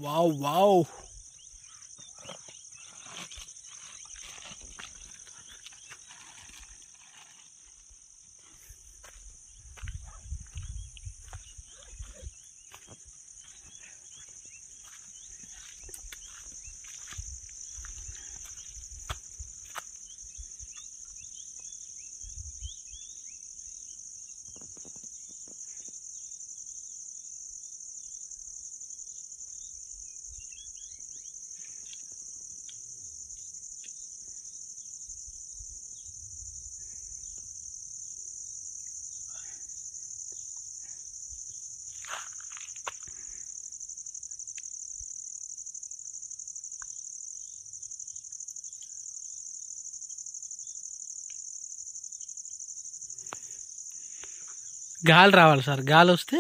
Wow wow గాలి రావాలి sir గాలి వస్తే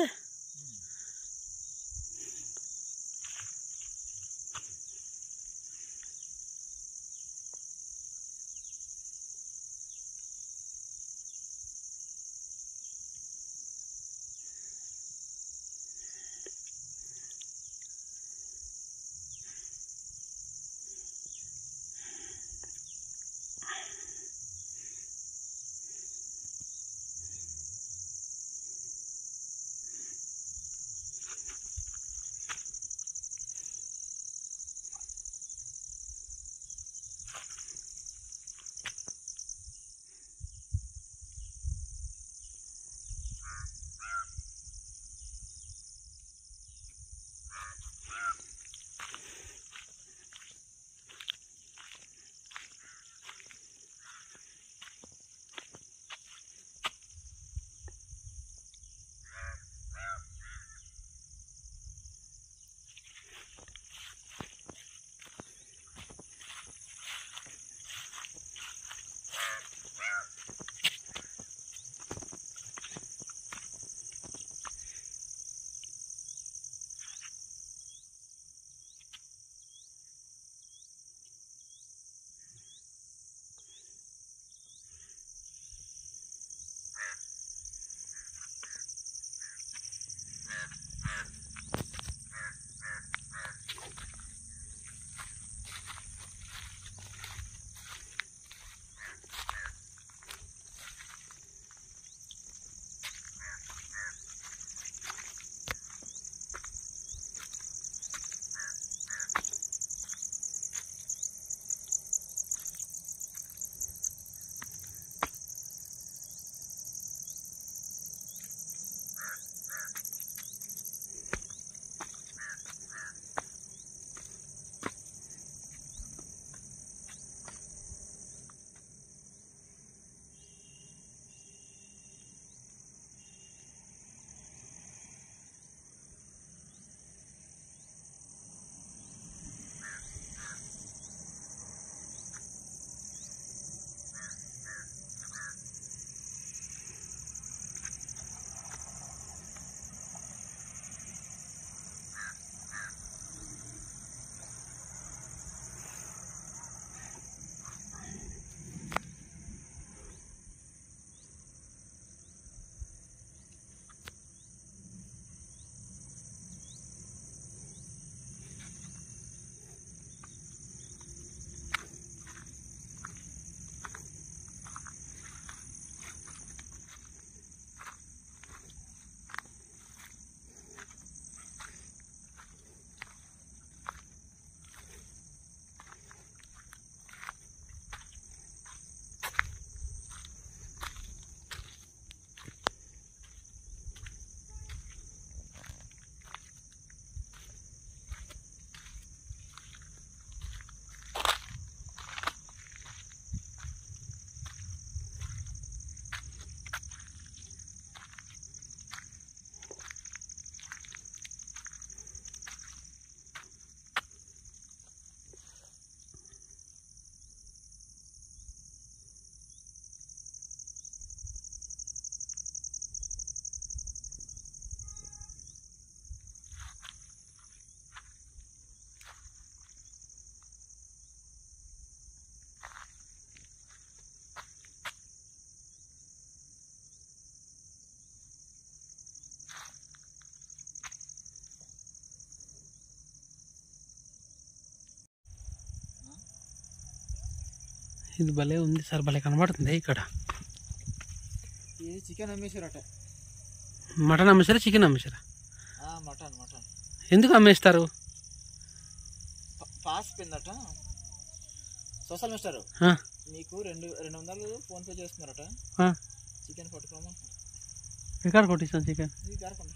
ఇది భలే ఉంది సార్ భలే కనబడుతుంది ఇక్కడ ఇది చికెన్ అమ్మేశారట మటన్ అమ్మేసారా చికెన్ అమ్మేసారా ఆ, మటన్ మటన్ ఎందుకు అమ్మేస్తారు ప- పాస్ పిందట సోషల్ మిస్టర్ ఆ, మీకు రెండు రెండు వందలు ఫోన్ పే చేస్తున్నారట ఆ. చికెన్ పట్టుకోమా ఎక్కడ కొట్టిస్తాను చికెన్ ఇది కారకండి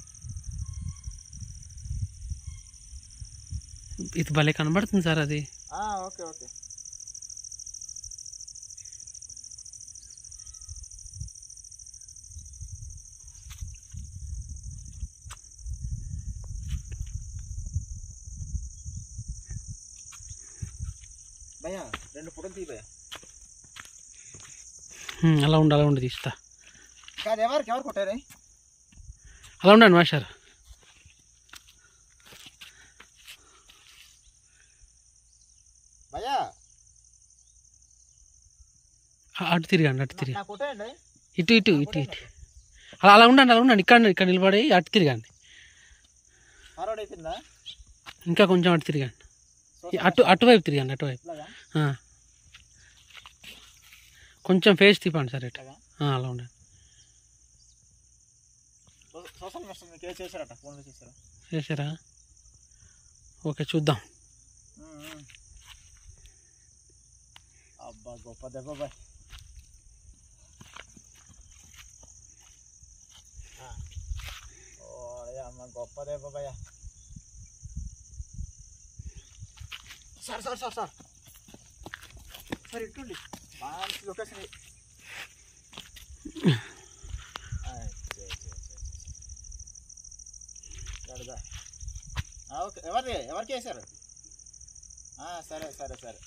ఇది భలే కనబడుతుంది సార్ అది ఓకే ఓకే భయ్యా రెండు ఫోటోలు తీ భయ్యా ఉమ్, అలా ఉండి అలా ఉండి తీస్తా కాదు ఎవరికి ఎవరు కొట్టారే అలా ఉండండి మాస్టర్ భయ్యా ఆ, అటు తిరగండి అటు తిరిగి నా కొట్టాయండి ఇటు ఇటు ఇటు ఇటు అలా అలా ఉండండి అలా ఉండండి ఇక్కడ ఇక్కడ నిలబడి అటు తిరగండి ఫార్వర్డ్ అయిపోయిందా ఇంకా కొంచెం అటు తిరగండి ఈ అటు అటువైపు తిరగండి అటువైపు ఇట్లాగా ఆ. కొంచెం ఫేస్ తిప్పండి సార్ ఇటు ఇట్లాగా ఆ, అలా ఉండండి సో- సోషల్ మిస్టర్ మీకు ఏ చేశారట ఫోన్లో చేశారా చేసారా ఓకే చూద్దాం అబ్బా గొప్ప దెబ్బ బాయ్ ఓ అమ్మ గొప్ప దెబ్బ భయ sir sir sir sir sir ఇట్టుండి మంచి లొకేషన్ ఇది. ఆయ్, చే, చే, చే, చే. గడుదా. ఆ, ఓకే ఎవరిది ఎవరికి వేశారు ఆ, సరే సరే సరే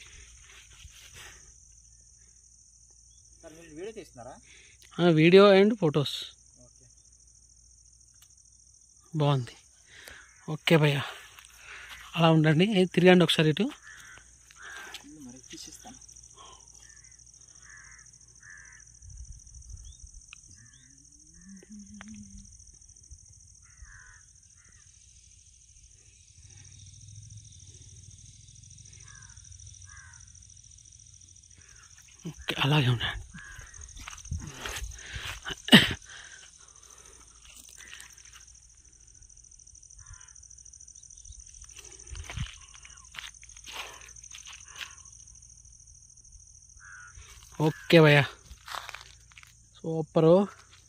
సార్ మీరు వీడియో తీస్తున్నారా ఆ, వీడియో అండ్ ఫొటోస్ ఓకే బాగుంది ఓకే భయ్య అలా ఉండండి ఏ, తిరగండి ఒకసారి ఇటు ఇల్లు మరి తీసిస్తాను ఓకే అలాగే ఉండండి ఓకే భయ్య సూపరు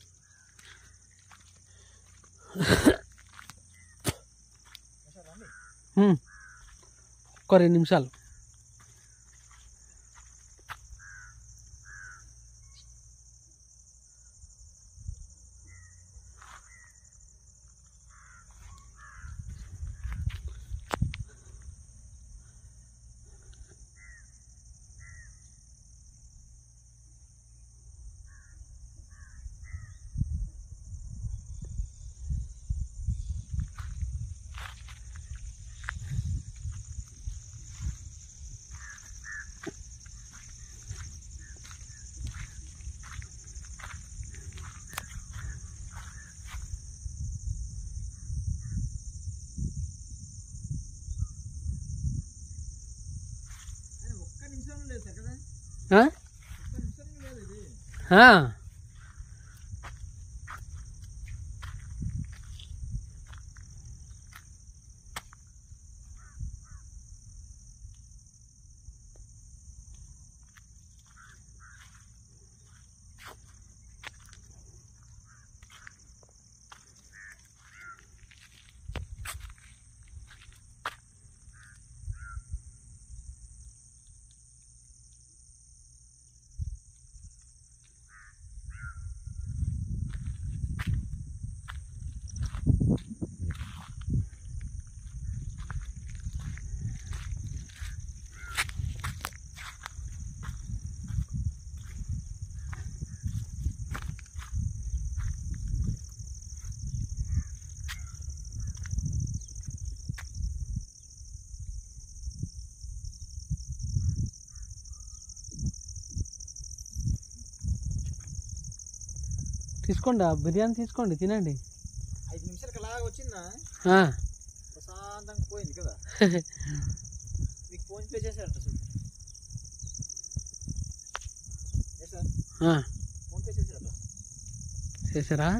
సార్ రండి ఉమ్. ఒక్క రెండు నిమిషాలు అరే, ఒక్క నిమిషం లేదు సార్ కదా ఆ? ఒక్క నిమిషం లేదు ఇది ఆ. తీసుకోండి ఆ బిర్యానీ తీసుకోండి తినండి ఐదు నిమిషాలకి అలాగ వచ్చిందా ఆ. ప్రశాంతంగా పోయింది కదా మీకు ఫోన్ పే చేశారట చూడు ఆ, ఫోన్పే చేసేదా చేసారా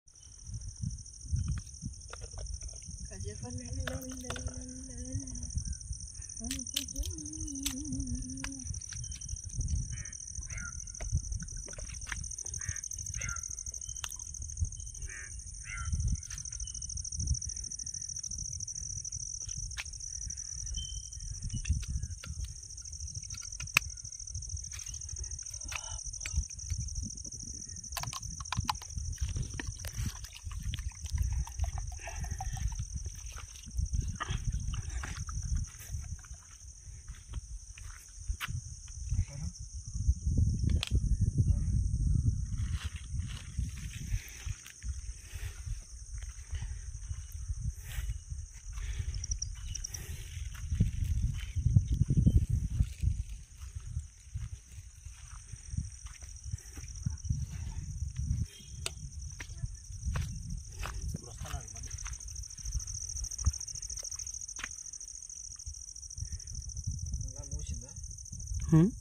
ఇప్పుడు వస్తున్నాడు మళ్ళీ అలా మూసిందా ఉమ్.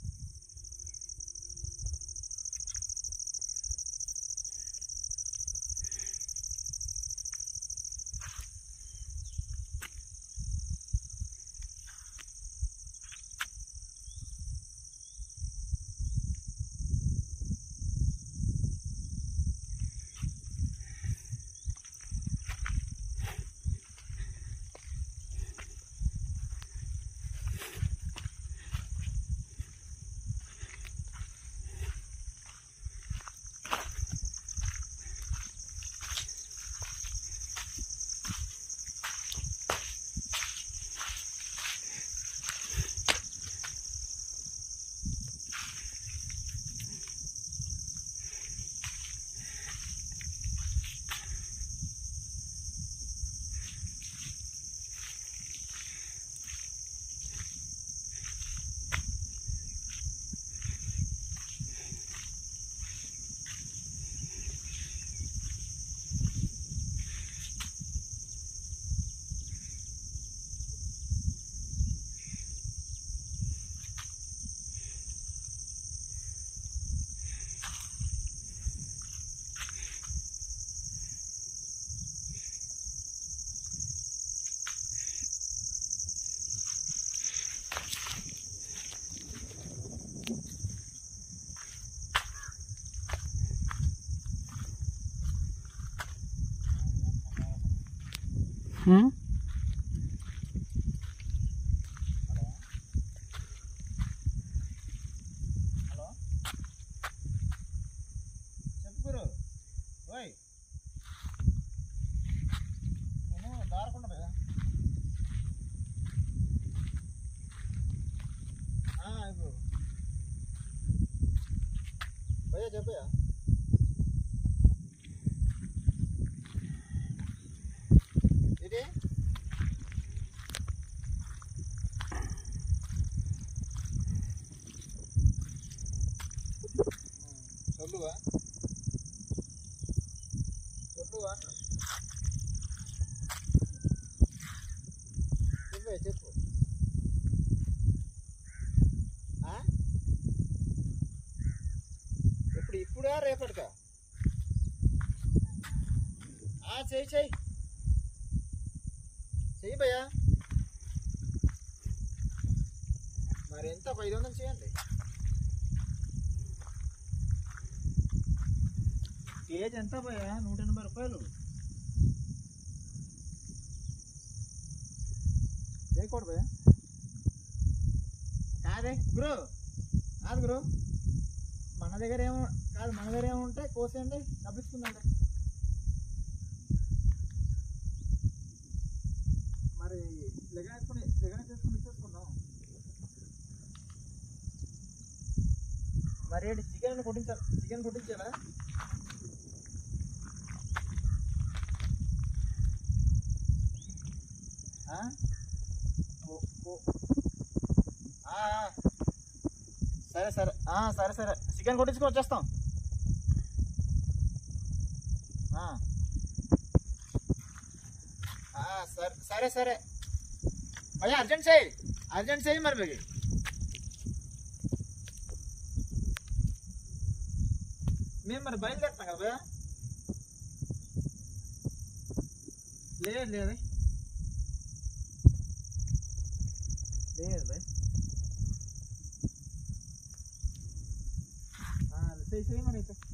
ఉమ్. హలో చెప్పు గురు ఓయ్ నేను దారకుండా భయ్యా ఇప్పుడు భయ్యా చెప్పయ్యా ఇది சொல்லுவா சொல்லுవా చెప్పే చెప్పు ఆ? ఇప్పుడు ఇప్పుడా రేపటికా ఆ, చెయ్యి చెయ్యి చెయ్యి భయ్యా మరి ఎంత ఒక ఐదు వందలు చేయండి కేజీ ఎంత పోయా నూట ఎనభై రూపాయలు చేయకూడదు భయ్యా కాదే గురు కాదు గురు మన దగ్గర ఏమో కాదు మన దగ్గర ఏమో ఉంటే కోసేయండి డబ్బిస్తుందండి మరి లెగనేసుకుని లెగనేసుకుని ఇచ్చేసుకుందాం మరి ఏంటి చికెన్ కొట్టించాలి చికెన్ కొట్టించాలా ఆ? ఓ- ఓ- ఆ, ఆ. సరే సరే ఆ, సరే సరే చికెన్ కొట్టించుకొని వచ్చేస్తాం ఆ. ఆ, సరే సరే సరే భయ్యా అర్జెంట్ చేయి అర్జెంట్ చేయి మరి భయ్య మేము మరి బయలుదేరుతాం కదా భయ్యా లేదు లేదు లేదు భయ్ చెయ్యి చెయ్యి మరి అయితే